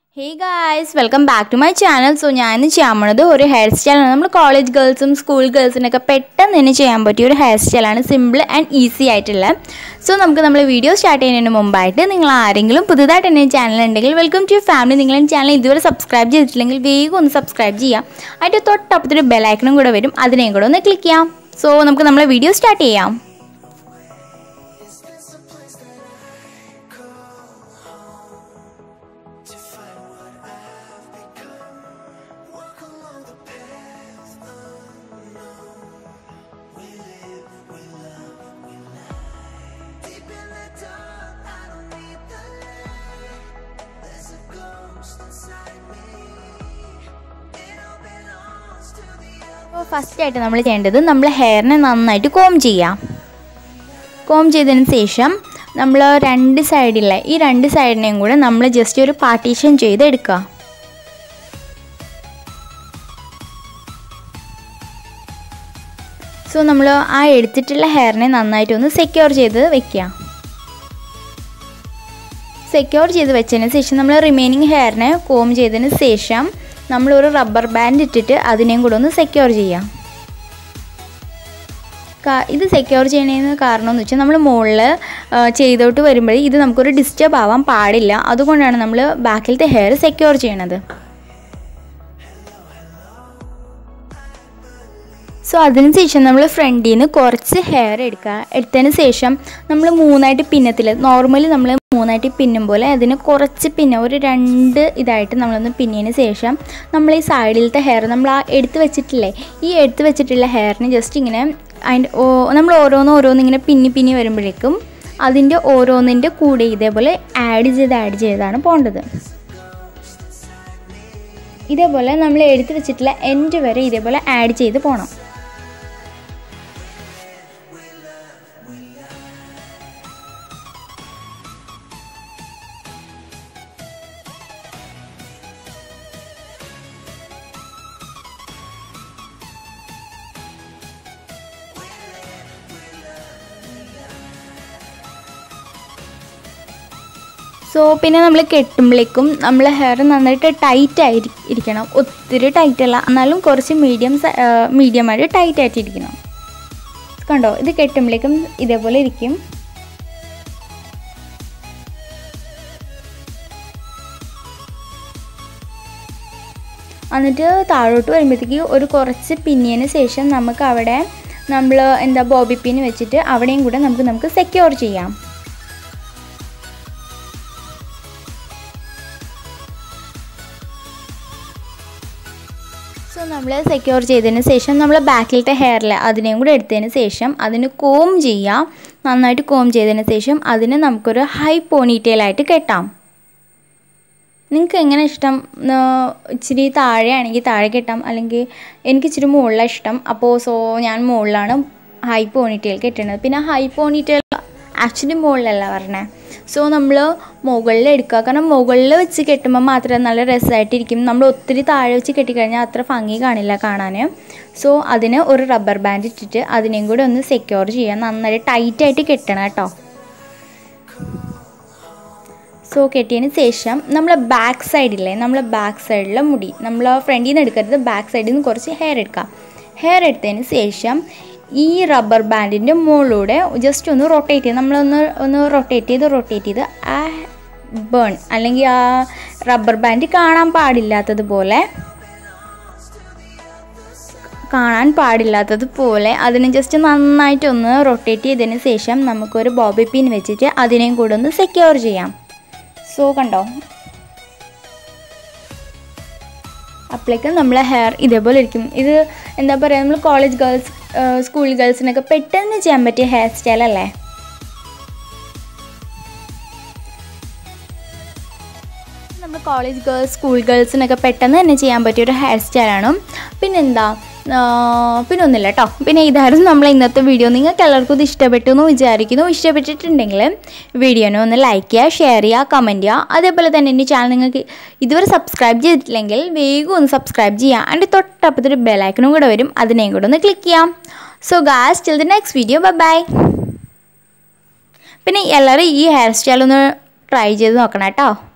hey guys welcome back to my channel so ഞാൻ ഇന്ന് ചെയ്യാൻ പോണത് ഒരു ഹെയർ സ്റ്റൈലാണ് നമ്മൾ കോളേജ് ഗേൾസും സ്കൂൾ ഗേൾസിനൊക്കെ പെട്ടെന്ന് തന്നെ ചെയ്യാൻ പറ്റിയ ഒരു ഹെയർ സ്റ്റൈലാണ് സിമ്പിൾ ആൻഡ് ഈസി ആയിട്ടുള്ള സോ നമുക്ക് നമ്മൾ വീഡിയോ സ്റ്റാർട്ട് ചെയ്യുന്നതിന് മുമ്പായിട്ട് നിങ്ങൾ ആരെങ്കിലും പുതുതായിട്ട് എൻ്റെ ചാനൽ ഉണ്ടെങ്കിൽ വെൽക്കം ടു ഫാമിലി നിങ്ങൾ എൻ്റെ ചാനൽ ഇതുവരെ സബ്സ്ക്രൈബ് ചെയ്തിട്ടില്ലെങ്കിൽ വേഗം ഒന്ന് സബ്സ്ക്രൈബ് ചെയ്യാം അതിൻ്റെ തൊട്ടപ്പത്തൊരു ബെലൈക്കണും കൂടെ വരും അതിനെയും കൂടെ ഒന്ന് ക്ലിക്ക് ചെയ്യാം സോ നമുക്ക് നമ്മളെ വീഡിയോ സ്റ്റാർട്ട് ചെയ്യാം അപ്പോൾ ഫസ്റ്റ് ആയിട്ട് നമ്മൾ ചെയ്യേണ്ടത് നമ്മൾ ഹെയറിനെ നന്നായിട്ട് കോം ചെയ്യാം കോം ചെയ്തതിന് ശേഷം നമ്മൾ രണ്ട് സൈഡിലെ ഈ രണ്ട് സൈഡിനെയും കൂടെ നമ്മൾ ജസ്റ്റ് ഒരു പാർട്ടീഷൻ ചെയ്ത് എടുക്കുക സോ നമ്മൾ ആ എടുത്തിട്ടുള്ള ഹെയറിനെ നന്നായിട്ടൊന്ന് സെക്യൂർ ചെയ്ത് വെക്കുക സെക്യൂർ ചെയ്ത് വെച്ചതിന് ശേഷം നമ്മൾ റിമൈനിങ് ഹെയറിനെ കോം ചെയ്തതിന് ശേഷം നമ്മളൊരു റബ്ബർ ബാൻഡ് ഇട്ടിട്ട് അതിനെയും കൂടെ ഒന്ന് സെക്യൂർ ചെയ്യാം ഇത് സെക്യൂർ ചെയ്യണതിന് കാരണം എന്ന് വെച്ചാൽ നമ്മൾ മുകളിൽ ചെയ്തോട്ട് വരുമ്പോഴേ ഇത് നമുക്കൊരു ഡിസ്റ്റർബ് ആവാൻ പാടില്ല അതുകൊണ്ടാണ് നമ്മൾ ബാക്കിലത്തെ ഹെയർ സെക്യൂർ ചെയ്യണത് സോ അതിന് ശേഷം നമ്മൾ ഫ്രണ്ടിൽ നിന്ന് കുറച്ച് ഹെയർ എടുക്കുക എടുത്തതിന് ശേഷം നമ്മൾ മൂന്നായിട്ട് പിന്നത്തിൽ നോർമലി നമ്മൾ മൂന്നായിട്ട് പിന്നും പോലെ അതിന് കുറച്ച് പിന്നെ ഒരു രണ്ട് ഇതായിട്ട് നമ്മളൊന്ന് പിന്നതിന് ശേഷം നമ്മൾ ഈ സൈഡിലത്തെ ഹെയർ നമ്മൾ ആ എടുത്ത് വെച്ചിട്ടില്ലേ ഈ എടുത്ത് വെച്ചിട്ടുള്ള ഹെയറിന് ജസ്റ്റ് ഇങ്ങനെ അതിൻ്റെ നമ്മൾ ഓരോന്ന് ഓരോന്ന് ഇങ്ങനെ പിന്നി പിന്നി വരുമ്പോഴേക്കും അതിൻ്റെ ഓരോന്നിൻ്റെ കൂടെ ഇതേപോലെ ആഡ് ചെയ്ത് ആഡ് ചെയ്താണ് പോകേണ്ടത് ഇതേപോലെ നമ്മൾ എടുത്ത് വെച്ചിട്ടുള്ള എൻഡ് വരെ ഇതേപോലെ ആഡ് ചെയ്ത് പോകണം സോ പിന്നെ നമ്മൾ കെട്ടുമ്പോഴേക്കും നമ്മൾ ഹെയർ നന്നായിട്ട് ടൈറ്റ് ആയി ഇരിക്കണം ഒത്തിരി ടൈറ്റ് അല്ല എന്നാലും കുറച്ച് മീഡിയം മീഡിയമായിട്ട് ടൈറ്റ് ആയിട്ട് ഇരിക്കണം കണ്ടോ ഇത് കെട്ടുമ്പോഴേക്കും ഇതേപോലെ ഇരിക്കും എന്നിട്ട് താഴോട്ട് വരുമ്പോഴത്തേക്ക് ഒരു കുറച്ച് പിന്നിയതിന് ശേഷം നമുക്ക് അവിടെ നമ്മൾ എന്താ ബോബി പിൻ വെച്ചിട്ട് അവിടെയും കൂടെ നമുക്ക് നമുക്ക് സെക്യൂർ ചെയ്യാം സോ നമ്മൾ സെക്യൂർ ചെയ്തതിന് ശേഷം നമ്മൾ ബാക്കിലത്തെ ഹെയറിൽ അതിനെയും കൂടെ എടുത്തതിന് ശേഷം അതിന് കോം ചെയ്യാം നന്നായിട്ട് കോം ചെയ്തതിന് ശേഷം അതിന് നമുക്കൊരു ഹൈ പോണിറ്റെയിലായിട്ട് കെട്ടാം നിങ്ങൾക്ക് എങ്ങനെ ഇഷ്ടം ഇച്ചിരി താഴെയാണെങ്കിൽ താഴെ കെട്ടാം അല്ലെങ്കിൽ എനിക്ക് ഇച്ചിരി മുകളിലാണ് ഇഷ്ടം അപ്പോൾ സോ ഞാൻ മുകളിലാണ് ഹൈ പോണിറ്റെയിൽ കെട്ടുന്നത് പിന്നെ ഹൈ പോണിറ്റെയിൽ ആക്ച്വലി മുകളിലല്ല പറഞ്ഞത് സോ നമ്മൾ മുകളിൽ എടുക്കുക കാരണം മുകളിൽ വെച്ച് കെട്ടുമ്പോൾ മാത്രമേ നല്ല രസമായിട്ടിരിക്കും നമ്മൾ ഒത്തിരി താഴെ വെച്ച് കെട്ടിക്കഴിഞ്ഞാൽ അത്ര ഭംഗി കാണില്ല കാണാൻ സോ അതിന് ഒരു റബ്ബർ ബാൻഡ് ഇട്ടിട്ട് അതിനെയും കൂടി ഒന്ന് സെക്യൂർ ചെയ്യാൻ നന്നായിട്ട് ടൈറ്റായിട്ട് കെട്ടണം കേട്ടോ സോ കെട്ടിയതിന് ശേഷം നമ്മൾ ബാക്ക് സൈഡില്ലേ നമ്മൾ ബാക്ക് സൈഡിലെ മുടി നമ്മൾ ഫ്രണ്ടിൽ നിന്ന് എടുക്കരുത് ബാക്ക് സൈഡിൽ നിന്ന് കുറച്ച് ഹെയർ എടുക്കാം ഹെയർ എടുത്തതിന് ശേഷം ഈ റബ്ബർ ബാൻഡിൻ്റെ മുകളിലൂടെ ജസ്റ്റ് ഒന്ന് റൊട്ടേറ്റ് ചെയ്ത് നമ്മളൊന്ന് ഒന്ന് റൊട്ടേറ്റ് ചെയ്ത് റൊട്ടേറ്റ് ചെയ്ത് ആ ബേൺ അല്ലെങ്കിൽ ആ റബ്ബർ ബാൻഡ് കാണാൻ പാടില്ലാത്തതുപോലെ കാണാൻ പാടില്ലാത്തതുപോലെ അതിനെ ജസ്റ്റ് നന്നായിട്ടൊന്ന് റൊട്ടേറ്റ് ചെയ്തതിന് ശേഷം നമുക്കൊരു ബോബി പിൻ വെച്ചിട്ട് അതിനെയും കൂടെ ഒന്ന് സെക്യൂർ ചെയ്യാം സോ കണ്ടോ അപ്പോഴേക്കും നമ്മളെ ഹെയർ ഇതേപോലെ ഇരിക്കും ഇത് എന്താ പറയുക നമ്മൾ കോളേജ് ഗേൾസ് സ്കൂൾ ഗേൾസിനൊക്കെ പെട്ടെന്ന് ചെയ്യാൻ പറ്റിയ ഹെയർ സ്റ്റൈൽ അല്ലേ നമ്മൾ കോളേജ് ഗേൾസ് സ്കൂൾ ഗേൾസിനൊക്കെ പെട്ടെന്ന് തന്നെ ചെയ്യാൻ പറ്റിയ ഒരു ഹെയർ സ്റ്റൈലാണ് പിന്നെന്താ പിന്നെ ഒന്നുമില്ല കേട്ടോ പിന്നെ ഇതായിരുന്നു നമ്മൾ ഇന്നത്തെ വീഡിയോ നിങ്ങൾക്ക് എല്ലാവർക്കും ഇത് ഇഷ്ടപ്പെട്ടു എന്ന് വിചാരിക്കുന്നു ഇഷ്ടപ്പെട്ടിട്ടുണ്ടെങ്കിൽ വീഡിയോനെ ഒന്ന് ലൈക്ക് ചെയ്യുക ഷെയർ ചെയ്യുക കമൻറ്റ് ചെയ്യുക അതേപോലെ തന്നെ എൻ്റെ ചാനൽ നിങ്ങൾക്ക് ഇതുവരെ സബ്സ്ക്രൈബ് ചെയ്തിട്ടില്ലെങ്കിൽ വേഗം ഒന്ന് സബ്സ്ക്രൈബ് ചെയ്യുക അതിൻ്റെ തൊട്ടപ്പത്തൊരു ബെലൈക്കണും കൂടെ വരും അതിനെയും കൂടെ ഒന്ന് ക്ലിക്ക് ചെയ്യാം so guys till the next video bye bye പിന്നെ എല്ലാവരും ഈ ഹെയർ സ്റ്റൈൽ ഒന്ന് ട്രൈ ചെയ്ത് നോക്കണം കേട്ടോ